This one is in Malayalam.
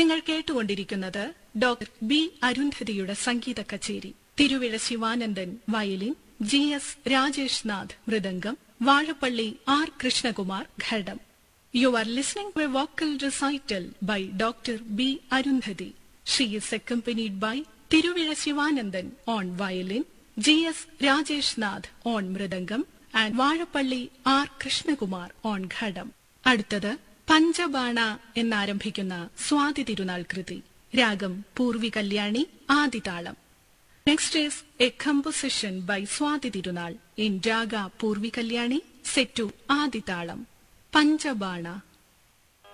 നിങ്ങൾ കേട്ടുകൊണ്ടിരിക്കുന്നത് ഡോക്ടർ ബി അരുന്ധതിയുടെ സംഗീത കച്ചേരി Thiruvizha Sivanandan violin G S Rajesh Nath mridangam Vazhappally R Krishnakumar ghatam you are listening to a vocal recital by doctor B Arundhati she is accompanied by Thiruvizha Sivanandan on violin G S Rajesh Nath on mridangam and Vazhappally R Krishnakumar on ghatam അടുത്തത് പഞ്ചബാണ എന്നാരംഭിക്കുന്ന സ്വാതി തിരുനാൾ കൃതി രാഗം പൂർവി കല്യാണി ആദിതാളം next is a composition by Swathi Thirunal in raga Purvi Kalyani set ആദിതാളം പഞ്ചബാണ